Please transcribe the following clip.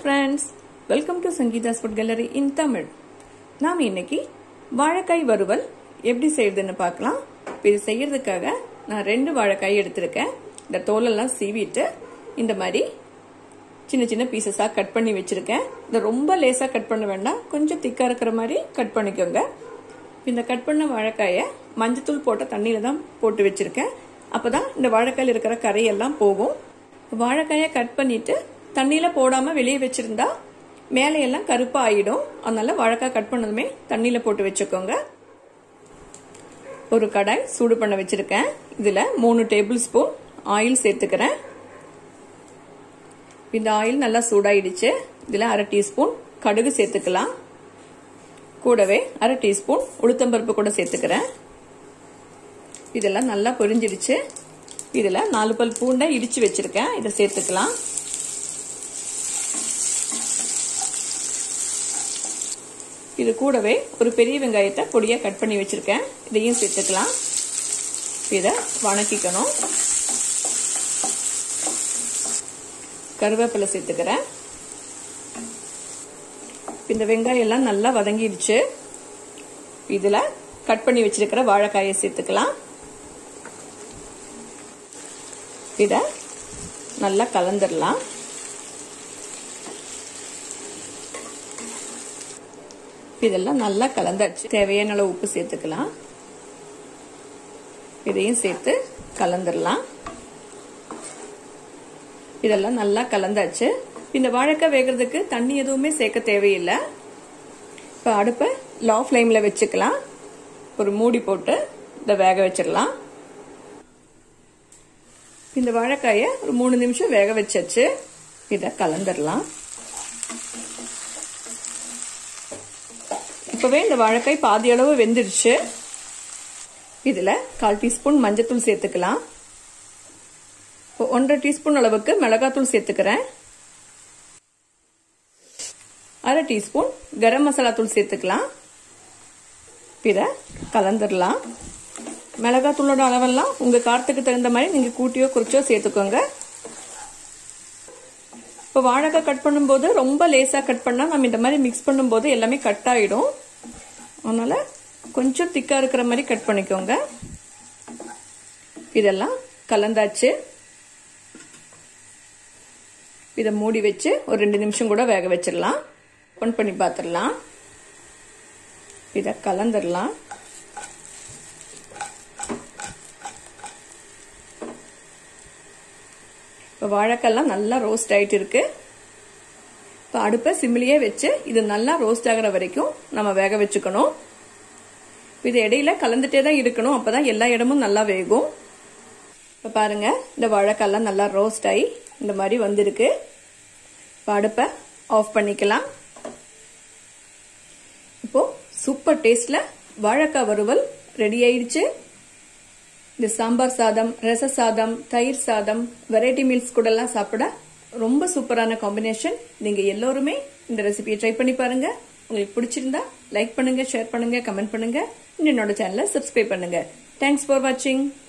friends welcome to Sangeetha's food gallery in Tamil நாம் இன்னைக்கு வாழைக்காய் வறுவல் எப்படி செய்யறதுன்னு பார்க்கலாம் இப்ப இது செய்யறதுக்காக நான் ரெண்டு வாழைக்காய் எடுத்திருக்கேன் இந்த தோலெல்லாம் சீவிட்டு இந்த மாதிரி சின்ன சின்ன பீசஸாக கட் பண்ணி வச்சிருக்கேன் இதை ரொம்ப லேசாக கட் பண்ண வேண்டாம் கொஞ்சம் திக்காக இருக்கிற மாதிரி கட் பண்ணிக்கோங்க இந்த கட் பண்ண வாழைக்காயை மஞ்சத்தூள் போட்ட தண்ணியில் தான் போட்டு வச்சிருக்கேன் அப்போ தான் இந்த வாழைக்காயில் இருக்கிற கரையெல்லாம் போகும் வாழைக்காயை கட் பண்ணிட்டு தண்ணியில் போடாமல் வெளியே வச்சிருந்தா மேலே எல்லாம் கருப்பாக ஆயிடும் அதனால வாழைக்காய் கட் பண்ணதுமே தண்ணியில் போட்டு வச்சுக்கோங்க ஒரு கடாய் சூடு பண்ண வச்சிருக்கேன் இதில் மூணு டேபிள் ஸ்பூன் ஆயில் சேர்த்துக்கிறேன் இந்த ஆயில் நல்லா சூடாயிடுச்சு இதில் அரை டீஸ்பூன் கடுகு சேர்த்துக்கலாம் கூடவே அரை டீஸ்பூன் உளுத்தம்பருப்பு கூட சேர்த்துக்கிறேன் இதெல்லாம் நல்லா பொரிஞ்சிடுச்சு இதில் நாலு பல் பூண்டை இடிச்சு வச்சிருக்கேன் இதை சேர்த்துக்கலாம் இது கூடவே ஒரு பெரிய வெங்காயத்தை பொடியாக கட் பண்ணி வச்சிருக்கேன் இதையும் சேர்த்துக்கலாம் இதை வணக்கிக்கணும் கருவேப்பிலை சேர்த்துக்கிறேன் இந்த வெங்காயம் எல்லாம் நல்லா வதங்கிடுச்சு இதில் கட் பண்ணி வச்சிருக்கிற வாழைக்காயை சேர்த்துக்கலாம் இதை நல்லா கலந்துடலாம் இதெல்லாம் நல்லா கலந்தாச்சு தேவையான அளவு உப்பு சேர்த்துக்கலாம் இதையும் சேர்த்து கலந்துடலாம் இதெல்லாம் நல்லா கலந்தாச்சு இந்த வாழைக்காய் வேகிறதுக்கு தண்ணி எதுவுமே சேர்க்க தேவையில்லை இப்போ அடுப்பை லோ ஃப்ளேமில் வச்சுக்கலாம் ஒரு மூடி போட்டு இதை வேக வச்சிடலாம் இந்த வாழைக்காயை ஒரு மூணு நிமிஷம் வேக வச்சாச்சு இதை கலந்துடலாம் இப்போவே இந்த வாழைக்காய் பாதி அளவு வெந்துடுச்சு இதில் கால் டீஸ்பூன் மஞ்சத்தூள் சேர்த்துக்கலாம் ஒன்றரை டீஸ்பூன் அளவுக்கு மிளகாத்தூள் சேர்த்துக்கிறேன் அரை டீஸ்பூன் கரம் மசாலா தூள் சேர்த்துக்கலாம் இதை கலந்துடலாம் மிளகாத்தூளோட அளவெல்லாம் உங்கள் காரத்துக்கு தகுந்த மாதிரி நீங்கள் கூட்டியோ குறிச்சோ சேர்த்துக்கோங்க இப்போ வாழைக்காய் கட் பண்ணும்போது ரொம்ப லேசாக கட் பண்ணால் நம்ம இந்த மாதிரி மிக்ஸ் பண்ணும்போது எல்லாமே கட் ஆகிடும் அதனால் கொஞ்சம் திக்காக இருக்கிற மாதிரி கட் பண்ணிக்கோங்க இதெல்லாம் கலந்தாச்சு இதை மூடி வச்சு ஒரு ரெண்டு நிமிஷம் கூட வேக வச்சிடலாம் ஒன் பண்ணி பார்த்துடலாம் இதை கலந்துடலாம் இப்போ வாழைக்காய்லாம் நல்லா ரோஸ்ட் ஆகிட்டு இருக்கு இப்போ அடுப்பை சிம்மிலேயே வச்சு இது நல்லா ரோஸ்ட் ஆகிற வரைக்கும் நம்ம வேக வச்சுக்கணும் இது இடையில கலந்துட்டே தான் இருக்கணும் அப்போ தான் எல்லா இடமும் நல்லா வேகும் இப்போ பாருங்க இந்த வாழைக்காய்லாம் நல்லா ரோஸ்ட் ஆகி இந்த மாதிரி வந்திருக்கு இப்போ அடுப்பை ஆஃப் பண்ணிக்கலாம் இப்போ சூப்பர் டேஸ்ட்ல வாழைக்காய் வறுவல் ரெடி ஆயிடுச்சு இந்த சாம்பார் சாதம் ரச சாதம் தயிர் சாதம் வெரைட்டி மீல்ஸ் கூட எல்லாம் சாப்பிட ரொம்ப சூப்பரான காம்பினேஷன் நீங்க எல்லோருமே இந்த ரெசிபியை ட்ரை பண்ணி பாருங்க உங்களுக்கு பிடிச்சிருந்தா லைக் பண்ணுங்க ஷேர் பண்ணுங்க கமெண்ட் பண்ணுங்க என்னோட சேனலை சப்ஸ்கிரைப் பண்ணுங்க தேங்க்ஸ் ஃபார் வாட்சிங்